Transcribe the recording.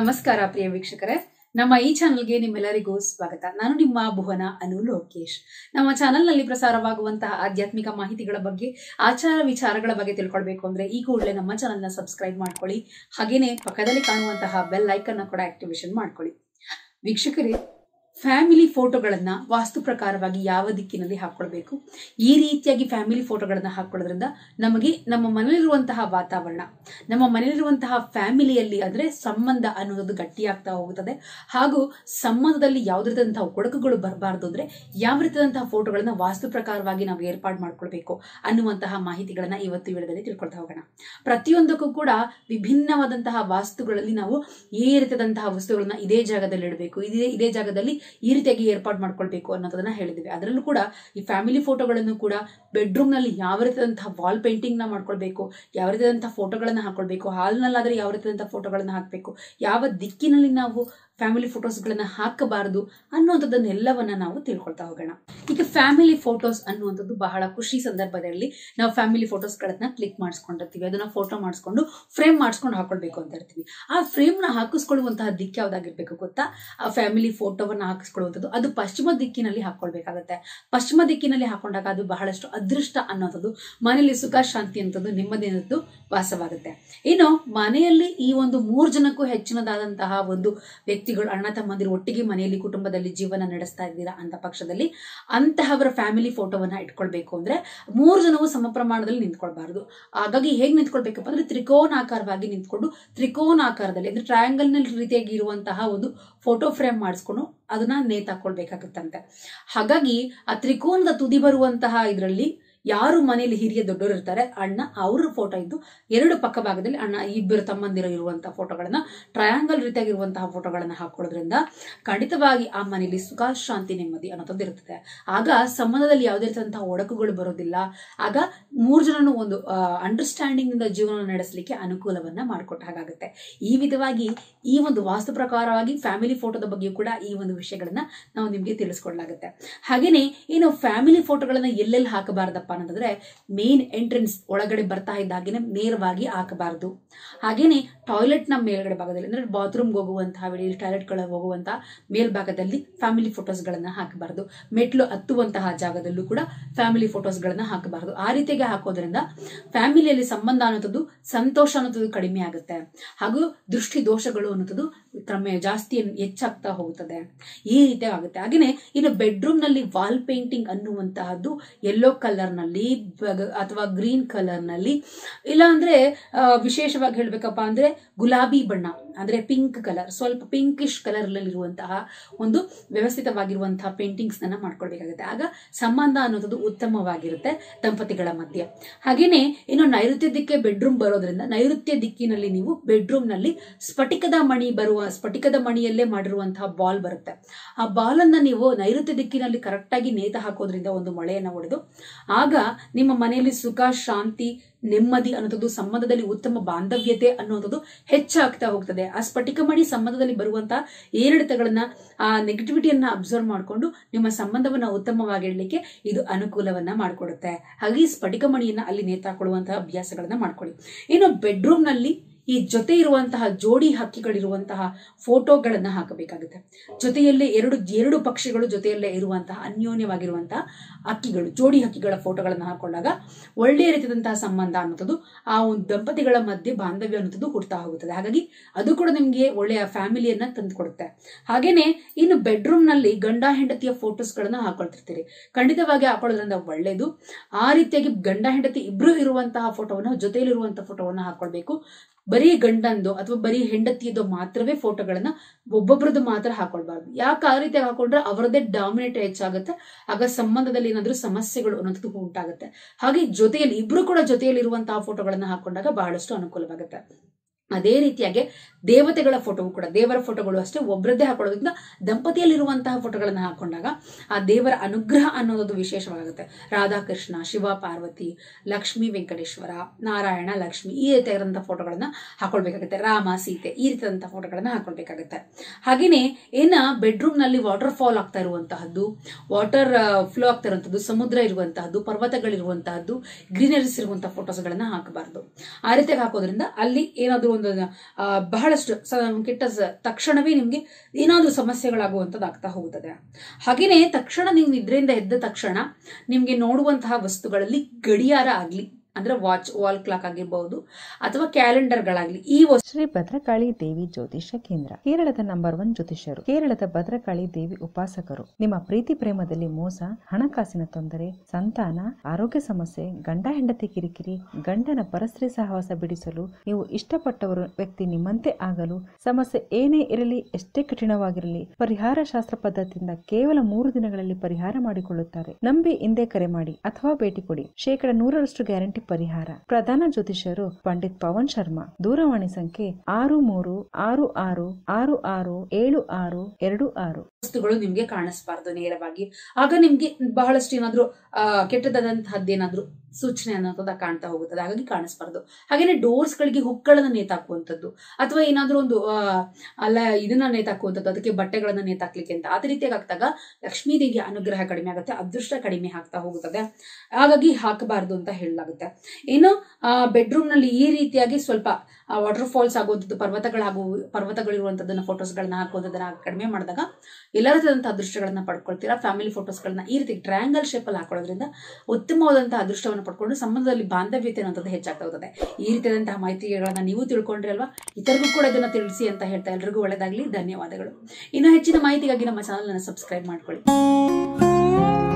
ನಮಸ್ಕಾರ ಪ್ರಿಯ ವೀಕ್ಷಕರೇ ನಮ್ಮ ಈ ಚಾನೆಲ್ಗೆ ನಿಮ್ಮೆಲ್ಲರಿಗೂ ಸ್ವಾಗತ ನಾನು ನಿಮ್ಮ ಭುವನ ಅನು ಲೋಕೇಶ್ ನಮ್ಮ ಚಾನೆಲ್ನಲ್ಲಿ ಪ್ರಸಾರವಾಗುವಂತಹ ಆಧ್ಯಾತ್ಮಿಕ ಮಾಹಿತಿಗಳ ಬಗ್ಗೆ ಆಚಾರ ವಿಚಾರಗಳ ಬಗ್ಗೆ ತಿಳ್ಕೊಳ್ಬೇಕು ಅಂದ್ರೆ ಈ ಕೂಡಲೇ ನಮ್ಮ ಚಾನೆಲ್ನ ಸಬ್ಸ್ಕ್ರೈಬ್ ಮಾಡ್ಕೊಳ್ಳಿ ಹಾಗೇನೆ ಪಕ್ಕದಲ್ಲಿ ಕಾಣುವಂತಹ ಬೆಲ್ ಐಕನ್ ಕೂಡ ಆಕ್ಟಿವೇಶನ್ ಮಾಡ್ಕೊಳ್ಳಿ ವೀಕ್ಷಕರೇ ಫ್ಯಾಮಿಲಿ ಫೋಟೋಗಳನ್ನ ವಾಸ್ತು ಪ್ರಕಾರವಾಗಿ ಯಾವ ದಿಕ್ಕಿನಲ್ಲಿ ಹಾಕೊಳ್ಬೇಕು ಈ ರೀತಿಯಾಗಿ ಫ್ಯಾಮಿಲಿ ಫೋಟೋಗಳನ್ನ ಹಾಕೊಳ್ಳೋದ್ರಿಂದ ನಮಗೆ ನಮ್ಮ ಮನೆಯಲ್ಲಿರುವಂತಹ ವಾತಾವರಣ ನಮ್ಮ ಮನೆಯಲ್ಲಿರುವಂತಹ ಫ್ಯಾಮಿಲಿಯಲ್ಲಿ ಅಂದ್ರೆ ಸಂಬಂಧ ಅನ್ನೋದು ಗಟ್ಟಿಯಾಗ್ತಾ ಹೋಗುತ್ತದೆ ಹಾಗೂ ಸಂಬಂಧದಲ್ಲಿ ಯಾವುದೇ ರೀತಿಯಾದಂತಹ ಒಡಕುಗಳು ಬರಬಾರ್ದು ಅಂದ್ರೆ ಯಾವ ರೀತಿಯಾದಂತಹ ಫೋಟೋಗಳನ್ನ ವಾಸ್ತು ಪ್ರಕಾರವಾಗಿ ನಾವು ಏರ್ಪಾಡು ಮಾಡ್ಕೊಳ್ಬೇಕು ಅನ್ನುವಂತಹ ಮಾಹಿತಿಗಳನ್ನ ಇವತ್ತು ವಿಡಿಯೋದಲ್ಲಿ ತಿಳ್ಕೊಳ್ತಾ ಹೋಗೋಣ ಪ್ರತಿಯೊಂದಕ್ಕೂ ಕೂಡ ವಿಭಿನ್ನವಾದಂತಹ ವಾಸ್ತುಗಳಲ್ಲಿ ನಾವು ಈ ರೀತಿಯಾದಂತಹ ವಸ್ತುಗಳನ್ನ ಇದೇ ಜಾಗದಲ್ಲಿ ಇಡಬೇಕು ಇದೇ ಇದೇ ಜಾಗದಲ್ಲಿ ಈ ರೀತಿಯಾಗಿ ಏರ್ಪಾಡು ಮಾಡ್ಕೊಳ್ಬೇಕು ಅನ್ನೋದನ್ನ ಹೇಳಿದ್ವಿ ಅದರಲ್ಲೂ ಕೂಡ ಈ ಫ್ಯಾಮಿಲಿ ಫೋಟೋಗಳನ್ನು ಕೂಡ ಬೆಡ್ರೂಮ್ ನಲ್ಲಿ ಯಾವ ರೀತಿಯಾದಂತಹ ವಾಲ್ ಪೇಂಟಿಂಗ್ ನ ಮಾಡ್ಕೊಳ್ಬೇಕು ಯಾವ ರೀತಿಯಾದಂತಹ ಫೋಟೋಗಳನ್ನ ಹಾಕೊಳ್ಬೇಕು ಹಾಲ್ನಲ್ಲಾದ್ರೆ ಯಾವ ರೀತಿಯಾದಂತಹ ಫೋಟೋಗಳನ್ನ ಹಾಕಬೇಕು ಯಾವ ದಿಕ್ಕಿನಲ್ಲಿ ನಾವು ಫ್ಯಾಮಿಲಿ ಫೋಟೋಸ್ಗಳನ್ನ ಹಾಕಬಾರದು ಅನ್ನುವಂಥದ್ದನ್ನೆಲ್ಲವನ್ನ ನಾವು ತಿಳ್ಕೊಳ್ತಾ ಹೋಗೋಣ ಈಗ ಫ್ಯಾಮಿಲಿ ಫೋಟೋಸ್ ಅನ್ನುವಂಥದ್ದು ಬಹಳ ಖುಷಿ ಸಂದರ್ಭದಲ್ಲಿ ನಾವು ಫ್ಯಾಮಿಲಿ ಫೋಟೋಸ್ಗಳನ್ನ ಕ್ಲಿಕ್ ಮಾಡಿಸ್ಕೊಂಡಿರ್ತೀವಿ ಅದನ್ನ ಫೋಟೋ ಮಾಡಿಸ್ಕೊಂಡು ಫ್ರೇಮ್ ಮಾಡಿಸ್ಕೊಂಡು ಹಾಕೊಳ್ಬೇಕು ಅಂತ ಇರ್ತೀವಿ ಆ ಫ್ರೇಮ್ ನ ಹಾಕಿಸ್ಕೊಳ್ಳುವಂತಹ ದಿಕ್ಕು ಯಾವ್ದಾಗಿರ್ಬೇಕು ಗೊತ್ತಾ ಆ ಫ್ಯಾಮಿಲಿ ಫೋಟೋವನ್ನ ಹಾಕಿಸ್ಕೊಳ್ಳುವಂಥದ್ದು ಅದು ಪಶ್ಚಿಮ ದಿಕ್ಕಿನಲ್ಲಿ ಹಾಕೊಳ್ಬೇಕಾಗತ್ತೆ ಪಶ್ಚಿಮ ದಿಕ್ಕಿನಲ್ಲಿ ಹಾಕೊಂಡಾಗ ಅದು ಬಹಳಷ್ಟು ಅದೃಷ್ಟ ಅನ್ನೋಂಥದ್ದು ಮನೆಯಲ್ಲಿ ಸುಖ ಶಾಂತಿ ಅನ್ನೋದು ನೆಮ್ಮದಿ ಅನ್ನೋದು ವಾಸವಾಗುತ್ತೆ ಇನ್ನು ಮನೆಯಲ್ಲಿ ಈ ಒಂದು ಮೂರು ಜನಕ್ಕೂ ಹೆಚ್ಚಿನದಾದಂತಹ ಒಂದು ವ್ಯಕ್ತಿಗಳು ಅಣ್ಣ ತಮ್ಮಂದಿರು ಒಟ್ಟಿಗೆ ಮನೆಯಲ್ಲಿ ಕುಟುಂಬದಲ್ಲಿ ಜೀವನ ನಡೆಸ್ತಾ ಇದ್ದೀರಾ ಅಂತ ಪಕ್ಷದಲ್ಲಿ ಅಂತಹವರ ಫ್ಯಾಮಿಲಿ ಫೋಟೋವನ್ನ ಇಟ್ಕೊಳ್ಬೇಕು ಅಂದ್ರೆ ಮೂರು ಜನವು ಸಮ ಪ್ರಮಾಣದಲ್ಲಿ ನಿಂತ್ಕೊಳ್ಬಾರದು ಹಾಗಾಗಿ ಹೇಗೆ ನಿಂತ್ಕೊಳ್ಬೇಕಪ್ಪ ಅಂದ್ರೆ ತ್ರಿಕೋನಾಕಾರವಾಗಿ ನಿಂತ್ಕೊಂಡು ತ್ರಿಕೋನಾಕಾರದಲ್ಲಿ ಅಂದ್ರೆ ಟ್ರಯಾಂಗಲ್ ನಲ್ಲಿ ರೀತಿಯಾಗಿ ಇರುವಂತಹ ಒಂದು ಫೋಟೋ ಫ್ರೇಮ್ ಮಾಡಿಸ್ಕೊಂಡು ಅದನ್ನ ನೇತಾಕೊಳ್ಬೇಕಾಗುತ್ತಂತೆ ಹಾಗಾಗಿ ಆ ತ್ರಿಕೋನದ ತುದಿ ಬರುವಂತಹ ಇದರಲ್ಲಿ ಯಾರು ಮನೆಯಲ್ಲಿ ಹಿರಿಯ ದೊಡ್ಡವರು ಇರ್ತಾರೆ ಅಣ್ಣ ಅವ್ರ ಫೋಟೋ ಇದ್ದು ಎರಡು ಪಕ್ಕ ಭಾಗದಲ್ಲಿ ಅಣ್ಣ ಇಬ್ಬರು ತಮ್ಮಂದಿರು ಇರುವಂತಹ ಫೋಟೋಗಳನ್ನ ಟ್ರಯಾಂಗಲ್ ರೀತಿಯಾಗಿರುವಂತಹ ಫೋಟೋಗಳನ್ನ ಹಾಕೊಳ್ಳೋದ್ರಿಂದ ಖಂಡಿತವಾಗಿ ಆ ಮನೆಯಲ್ಲಿ ಸುಖ ಶಾಂತಿ ನೆಮ್ಮದಿ ಅನ್ನೋದು ಇರ್ತದೆ ಆಗ ಸಂಬಂಧದಲ್ಲಿ ಯಾವುದೇ ರೀತಿಯಾದಂತಹ ಒಡಕುಗಳು ಬರೋದಿಲ್ಲ ಆಗ ಮೂರು ಜನನು ಒಂದು ಅಂಡರ್ಸ್ಟ್ಯಾಂಡಿಂಗ್ ನಿಂದ ಜೀವನ ನಡೆಸಲಿಕ್ಕೆ ಅನುಕೂಲವನ್ನ ಮಾಡಿಕೊಟ್ಟ ಹಾಗಾಗುತ್ತೆ ಈ ವಿಧವಾಗಿ ಈ ಒಂದು ವಾಸ್ತು ಪ್ರಕಾರವಾಗಿ ಫ್ಯಾಮಿಲಿ ಫೋಟೋದ ಬಗ್ಗೆ ಕೂಡ ಈ ಒಂದು ವಿಷಯಗಳನ್ನ ನಾವು ನಿಮ್ಗೆ ತಿಳಿಸ್ಕೊಡ್ಲಾಗುತ್ತೆ ಹಾಗೇನೆ ಏನು ಫ್ಯಾಮಿಲಿ ಫೋಟೋಗಳನ್ನ ಎಲ್ಲೆಲ್ಲಿ ಹಾಕಬಾರ್ದಪ್ಪ ಅನ್ನೋದಾದ್ರೆ ಮೇನ್ ಎಂಟ್ರೆನ್ಸ್ ಒಳಗಡೆ ಬರ್ತಾ ಇದ್ದಾಗೇನೆ ನೇರವಾಗಿ ಹಾಕಬಾರದು ಹಾಗೇನೆ ಟಾಯ್ಲೆಟ್ ನ ಮೇಲ್ಗಡೆ ಭಾಗದಲ್ಲಿ ಅಂದ್ರೆ ಬಾತ್ರೂಮ್ ಹೋಗುವಂತಹ ವೇಳೆ ಟಾಯ್ಲೆಟ್ ಗಳ ಹೋಗುವಂತಹ ಮೇಲ್ಭಾಗದಲ್ಲಿ ಫ್ಯಾಮಿಲಿ ಫೋಟೋಸ್ ಗಳನ್ನ ಹಾಕಬಾರದು ಮೆಟ್ಲು ಹತ್ತುವಂತಹ ಜಾಗದಲ್ಲೂ ಕೂಡ ಫ್ಯಾಮಿಲಿ ಫೋಟೋಸ್ ಗಳನ್ನ ಹಾಕಬಾರದು ಆ ರೀತಿಯಾಗಿ ಹಾಕೋದ್ರಿಂದ ಫ್ಯಾಮಿಲಿಯಲ್ಲಿ ಸಂಬಂಧ ಅನ್ನೋದು ಸಂತೋಷ ಅನ್ನೋದು ಕಡಿಮೆ ಆಗುತ್ತೆ ಹಾಗೂ ದೃಷ್ಟಿ ದೋಷಗಳು ಅನ್ನೋದು ಕ್ರಮೆ ಜಾಸ್ತಿ ಹೆಚ್ಚಾಗ್ತಾ ಹೋಗುತ್ತದೆ ಈ ರೀತಿ ಆಗುತ್ತೆ ಹಾಗೇನೆ ಇನ್ನು ಬೆಡ್ರೂಮ್ ನಲ್ಲಿ ವಾಲ್ ಪೇಂಟಿಂಗ್ ಅನ್ನುವಂತಹದ್ದು ಯೆಲ್ಲೋ ಕಲರ್ ನಲ್ಲಿ ಅಥವಾ ಗ್ರೀನ್ ಕಲರ್ ನಲ್ಲಿ ಇಲ್ಲ ಅಂದ್ರೆ ವಿಶೇಷವಾಗಿ ಹೇಳ್ಬೇಕಪ್ಪ ಅಂದ್ರೆ ಗುಲಾಬಿ ಬಣ್ಣ ಅಂದ್ರೆ ಪಿಂಕ್ ಕಲರ್ ಸ್ವಲ್ಪ ಪಿಂಕಿಶ್ ಕಲರ್ ಇರುವಂತಹ ಒಂದು ವ್ಯವಸ್ಥಿತವಾಗಿರುವಂತಹ ಪೇಂಟಿಂಗ್ಸ್ ನನ್ನ ಮಾಡ್ಕೊಳ್ಬೇಕಾಗುತ್ತೆ ಆಗ ಸಂಬಂಧ ಅನ್ನೋದು ಉತ್ತಮವಾಗಿರುತ್ತೆ ದಂಪತಿಗಳ ಮಧ್ಯೆ ಹಾಗೇನೆ ಇನ್ನು ನೈಋತ್ಯ ದಿಕ್ಕೆ ಬೆಡ್ರೂಮ್ ಬರೋದ್ರಿಂದ ನೈಋತ್ಯ ದಿಕ್ಕಿನಲ್ಲಿ ನೀವು ಬೆಡ್ರೂಮ್ ನಲ್ಲಿ ಸ್ಫಟಿಕದ ಮಣಿ ಬರುವ ಸ್ಫಟಿಕದ ಮಣಿಯಲ್ಲೇ ಮಾಡಿರುವಂತಹ ಬಾಲ್ ಬರುತ್ತೆ ಆ ಬಾಲ್ ಅನ್ನ ನೀವು ನೈಋತ್ಯ ದಿಕ್ಕಿನಲ್ಲಿ ಕರೆಕ್ಟ್ ಆಗಿ ನೇತ ಹಾಕೋದ್ರಿಂದ ಒಂದು ಮಳೆಯನ್ನ ಹೊಡೆದು ಆಗ ನಿಮ್ಮ ಮನೆಯಲ್ಲಿ ಸುಖ ಶಾಂತಿ ನೆಮ್ಮದಿ ಅನ್ನೋದು ಸಂಬಂಧದಲ್ಲಿ ಉತ್ತಮ ಬಾಂಧವ್ಯತೆ ಅನ್ನುವಂಥದ್ದು ಹೆಚ್ಚಾಗ್ತಾ ಹೋಗ್ತದೆ ಆ ಸ್ಫಟಿಕ ಮಣಿ ಸಂಬಂಧದಲ್ಲಿ ಬರುವಂತಹ ಏರಿಳಿತಗಳನ್ನ ಆ ನೆಗೆಟಿವಿಟಿಯನ್ನ ಅಬ್ಸರ್ವ್ ಮಾಡಿಕೊಂಡು ನಿಮ್ಮ ಸಂಬಂಧವನ್ನ ಉತ್ತಮವಾಗಿಡ್ಲಿಕ್ಕೆ ಇದು ಅನುಕೂಲವನ್ನ ಮಾಡಿಕೊಡುತ್ತೆ ಹಾಗೆ ಈ ಸ್ಫಟಿಕ ಮಣಿಯನ್ನ ಅಲ್ಲಿ ನೇತಾಕೊಳ್ಳುವಂತಹ ಅಭ್ಯಾಸಗಳನ್ನ ಮಾಡ್ಕೊಳ್ಳಿ ಇನ್ನು ಬೆಡ್ರೂಮ್ ನಲ್ಲಿ ಈ ಜೊತೆ ಇರುವಂತಹ ಜೋಡಿ ಹಕ್ಕಿಗಳಿರುವಂತಹ ಫೋಟೋಗಳನ್ನ ಹಾಕಬೇಕಾಗುತ್ತೆ ಜೊತೆಯಲ್ಲೇ ಎರಡು ಎರಡು ಪಕ್ಷಿಗಳು ಜೊತೆಯಲ್ಲೇ ಇರುವಂತಹ ಅನ್ಯೋನ್ಯವಾಗಿರುವಂತಹ ಹಕ್ಕಿಗಳು ಜೋಡಿ ಹಕ್ಕಿಗಳ ಫೋಟೋಗಳನ್ನ ಹಾಕೊಂಡಾಗ ಒಳ್ಳೆಯ ರೀತಿಯಾದಂತಹ ಸಂಬಂಧ ಅನ್ನೋದು ಆ ಒಂದು ದಂಪತಿಗಳ ಮಧ್ಯೆ ಬಾಂಧವ್ಯ ಅನ್ನೋದು ಹುಡ್ತಾ ಹೋಗುತ್ತದೆ ಹಾಗಾಗಿ ಅದು ಕೂಡ ನಿಮ್ಗೆ ಒಳ್ಳೆಯ ಫ್ಯಾಮಿಲಿಯನ್ನ ತಂದುಕೊಡುತ್ತೆ ಹಾಗೇನೆ ಇನ್ನು ಬೆಡ್ರೂಮ್ ನಲ್ಲಿ ಗಂಡ ಹೆಂಡತಿಯ ಫೋಟೋಸ್ ಗಳನ್ನ ಹಾಕೊಳ್ತಿರ್ತೀರಿ ಖಂಡಿತವಾಗಿ ಹಾಕೊಳ್ಳೋದ್ರಿಂದ ಒಳ್ಳೇದು ಆ ರೀತಿಯಾಗಿ ಗಂಡ ಹೆಂಡತಿ ಇಬ್ರು ಇರುವಂತಹ ಫೋಟೋವನ್ನ ಜೊತೆಯಲ್ಲಿರುವಂತಹ ಫೋಟೋವನ್ನ ಹಾಕೊಳ್ಬೇಕು ಬರೀ ಗಂಡಂದು ಅಥವಾ ಬರೀ ಹೆಂಡತಿಯದು ಮಾತ್ರವೇ ಫೋಟೋಗಳನ್ನ ಒಬ್ಬೊಬ್ರದ್ದು ಮಾತ್ರ ಹಾಕೊಳ್ಬಾರ್ದು ಯಾಕೆ ಆ ರೀತಿ ಹಾಕೊಂಡ್ರೆ ಅವರದೇ ಡಾಮಿನೇಟ್ ಹೆಚ್ಚಾಗುತ್ತೆ ಆಗ ಸಂಬಂಧದಲ್ಲಿ ಏನಾದ್ರೂ ಸಮಸ್ಯೆಗಳು ಅನ್ನೋದು ಉಂಟಾಗುತ್ತೆ ಹಾಗೆ ಜೊತೆಯಲ್ಲಿ ಇಬ್ರು ಕೂಡ ಜೊತೆಯಲ್ಲಿ ಇರುವಂತಹ ಫೋಟೋಗಳನ್ನ ಹಾಕೊಂಡಾಗ ಬಹಳಷ್ಟು ಅನುಕೂಲವಾಗುತ್ತೆ ಅದೇ ರೀತಿಯಾಗಿ ದೇವತೆಗಳ ಫೋಟೋವು ಕೂಡ ದೇವರ ಫೋಟೋಗಳು ಅಷ್ಟೇ ಒಬ್ಬರದ್ದೇ ಹಾಕೊಳ್ಳೋದ್ರಿಂದ ದಂಪತಿಯಲ್ಲಿರುವಂತಹ ಫೋಟೋಗಳನ್ನ ಹಾಕೊಂಡಾಗ ಆ ದೇವರ ಅನುಗ್ರಹ ಅನ್ನೋದು ವಿಶೇಷವಾಗುತ್ತೆ ರಾಧಾಕೃಷ್ಣ ಶಿವ ಪಾರ್ವತಿ ಲಕ್ಷ್ಮೀ ವೆಂಕಟೇಶ್ವರ ನಾರಾಯಣ ಲಕ್ಷ್ಮಿ ಈ ರೀತಿಯಾದಂತಹ ಫೋಟೋಗಳನ್ನ ಹಾಕೊಳ್ಬೇಕಾಗುತ್ತೆ ರಾಮ ಸೀತೆ ಈ ರೀತಿಯಾದಂತಹ ಫೋಟೋಗಳನ್ನ ಹಾಕೊಳ್ಬೇಕಾಗುತ್ತೆ ಹಾಗೇನೆ ಏನ ಬೆಡ್ರೂಮ್ ನಲ್ಲಿ ವಾಟರ್ ಫಾಲ್ ಆಗ್ತಾ ಇರುವಂತಹದ್ದು ವಾಟರ್ ಫ್ಲೋ ಆಗ್ತಾ ಇರುವಂತಹದ್ದು ಸಮುದ್ರ ಇರುವಂತಹದ್ದು ಪರ್ವತಗಳಿರುವಂತಹದ್ದು ಗ್ರೀನರೀಸ್ ಇರುವಂತಹ ಫೋಟೋಸ್ಗಳನ್ನ ಹಾಕಬಾರ್ದು ಆ ರೀತಿಯಾಗಿ ಹಾಕೋದ್ರಿಂದ ಅಲ್ಲಿ ಏನಾದ್ರೂ ಒಂದು ಆ, ಬಹಳಷ್ಟು ಸ- ಕೆಟ್ಟ ಸ- ತಕ್ಷಣವೇ ನಿಮಗೆ ಏನಾದರೂ ಸಮಸ್ಯೆಗಳಾಗುವಂಥದ್ದಾಗ್ತಾ ಹೋಗುತ್ತದೆ ಹಾಗೆಯೇ ತಕ್ಷಣ ನೀವು ನಿದ್ರೆಯಿಂದ ಎದ್ದ ತಕ್ಷಣ ನಿಮಗೆ ನೋಡುವಂತಹ ವಸ್ತುಗಳಲ್ಲಿ ಗಡಿಯಾರ ಆಗಲಿ ಅಂದ್ರೆ ವಾಚ್ ವಾಲ್ ಕ್ಲಾಕ್ ಆಗಿರ್ಬಹುದು ಅಥವಾ ಕ್ಯಾಲೆಂಡರ್ಗಳಾಗ್ಲಿ ಈ ವಸ್ತು ಶ್ರೀ ಭದ್ರಕಾಳಿ ದೇವಿ ಜ್ಯೋತಿಷ್ಯ ಕೇಂದ್ರ ಕೇರಳದ ನಂಬರ್ ಒನ್ ಜ್ಯೋತಿಷ್ಯರು ಕೇರಳದ ಭದ್ರಕಾಳಿ ದೇವಿ ಉಪಾಸಕರು ನಿಮ್ಮ ಪ್ರೀತಿ ಪ್ರೇಮದಲ್ಲಿ ಮೋಸ ಹಣಕಾಸಿನ ತೊಂದರೆ ಸಂತಾನ ಆರೋಗ್ಯ ಸಮಸ್ಯೆ ಗಂಡ ಹೆಂಡತಿ ಕಿರಿಕಿರಿ ಗಂಡನ ಪರಸ್ತ್ರೀ ಸಹವಾಸ ಬಿಡಿಸಲು ನೀವು ಇಷ್ಟಪಟ್ಟವರು ವ್ಯಕ್ತಿ ನಿಮ್ಮಂತೆ ಆಗಲು ಸಮಸ್ಯೆ ಏನೇ ಇರಲಿ ಎಷ್ಟೇ ಕಠಿಣವಾಗಿರಲಿ ಪರಿಹಾರ ಶಾಸ್ತ್ರ ಪದ್ಧತಿಯಿಂದ ಕೇವಲ ಮೂರು ದಿನಗಳಲ್ಲಿ ಪರಿಹಾರ ಮಾಡಿಕೊಳ್ಳುತ್ತಾರೆ ನಂಬಿ ಹಿಂದೆ ಕರೆ ಮಾಡಿ ಅಥವಾ ಭೇಟಿ ಕೊಡಿ ಶೇಕಡ ನೂರರಷ್ಟು ಗ್ಯಾರಂಟಿ ಪರಿಹಾರ ಪ್ರಧಾನ ಜ್ಯೋತಿಷ್ಯರು ಪಂಡಿತ್ ಪವನ್ ಶರ್ಮಾ ದೂರವಾಣಿ ಸಂಖ್ಯೆ ಆರು ಮೂರು ಆರು ಆರು ಆರು ಆರು ಏಳು ಆರು ಎರಡು ಆರು ವಸ್ತುಗಳು ನಿಮ್ಗೆ ಕಾಣಿಸ್ಬಾರ್ದು ನೇರವಾಗಿ ಆಗ ನಿಮ್ಗೆ ಬಹಳಷ್ಟು ಏನಾದ್ರೂ ಆ ಕೆಟ್ಟದಾದಂತಹದ್ದು ಏನಾದ್ರೂ ಸೂಚನೆ ಅನ್ನೋದ ಕಾಣ್ತಾ ಹೋಗುತ್ತದೆ ಹಾಗಾಗಿ ಕಾಣಿಸ್ಬಾರ್ದು ಹಾಗೇನೆ ಡೋರ್ಸ್ ಗಳಿಗೆ ಹುಕ್ಗಳನ್ನ ನೇತಾಕುವಂಥದ್ದು ಅಥವಾ ಏನಾದ್ರೂ ಒಂದು ಆ, ಅಲ್ಲ ಇದನ್ನ ನೇತಾಕುವಂಥದ್ದು ಅದಕ್ಕೆ ಬಟ್ಟೆಗಳನ್ನ ನೇತಾಕ್ಲಿಕ್ಕೆ ಅಂತ ಅದೇ ರೀತಿಯಾಗಿ ಆಗ್ತಾಗ ಲಕ್ಷ್ಮೀ ದೇವಿಯ ಅನುಗ್ರಹ ಕಡಿಮೆ ಆಗುತ್ತೆ ಅದೃಷ್ಟ ಕಡಿಮೆ ಆಗ್ತಾ ಹೋಗುತ್ತದೆ ಹಾಗಾಗಿ ಹಾಕಬಾರ್ದು ಅಂತ ಹೇಳಲಾಗುತ್ತೆ ಇನ್ನು ಬೆಡ್ರೂಮ್ ನಲ್ಲಿ ಈ ರೀತಿಯಾಗಿ ಸ್ವಲ್ಪ ವಾಟರ್ ಫಾಲ್ಸ್ ಆಗುವಂಥದ್ದು ಪರ್ವತಗಳಾಗು ಪರ್ವತಗಳಿರುವಂಥದ್ದನ್ನ ಫೋಟೋಸ್ಗಳನ್ನ ಹಾಕುವಂಥದ್ದನ್ನ ಕಡಿಮೆ ಮಾಡಿದಾಗ ಎಲ್ಲ ರೀತಿಯಾದಂತಹ ಅದೃಷ್ಟಗಳನ್ನ ಪಡ್ಕೊಳ್ತೀರಾ ಫ್ಯಾಮಿಲಿ ಫೋಟೋಸ್ಗಳನ್ನ ಈ ರೀತಿ ಟ್ರಯಾಂಗಲ್ ಶೇಪಲ್ಲಿ ಹಾಕೊಳ್ಳೋದ್ರಿಂದ ಉತ್ತಮವಾದಂತಹ ಅದೃಷ್ಟವನ್ನು ಪಡ್ಕೊಂಡು ಸಂಬಂಧದಲ್ಲಿ ಬಾಂಧವ್ಯತೆ ಅನ್ನೋದು ಹೆಚ್ಚಾಗ್ತಾ ಹೋಗುತ್ತೆ ಈ ರೀತಿಯಾದಂತಹ ಮಾಹಿತಿಗಳನ್ನ ನೀವು ತಿಳ್ಕೊಂಡ್ರಿ ಅಲ್ವಾ ಇತರಿಗೂ ಕೂಡ ಇದನ್ನ ತಿಳಿಸಿ ಅಂತ ಹೇಳ್ತಾ ಎಲ್ರಿಗೂ ಒಳ್ಳೆದಾಗ್ಲಿ ಧನ್ಯವಾದಗಳು ಇನ್ನು ಹೆಚ್ಚಿನ ಮಾಹಿತಿಗಾಗಿ ನಮ್ಮ ಚಾನಲ್ ಅನ್ನು ಸಬ್ಸ್ಕ್ರೈಬ್ ಮಾಡ್ಕೊಳ್ಳಿ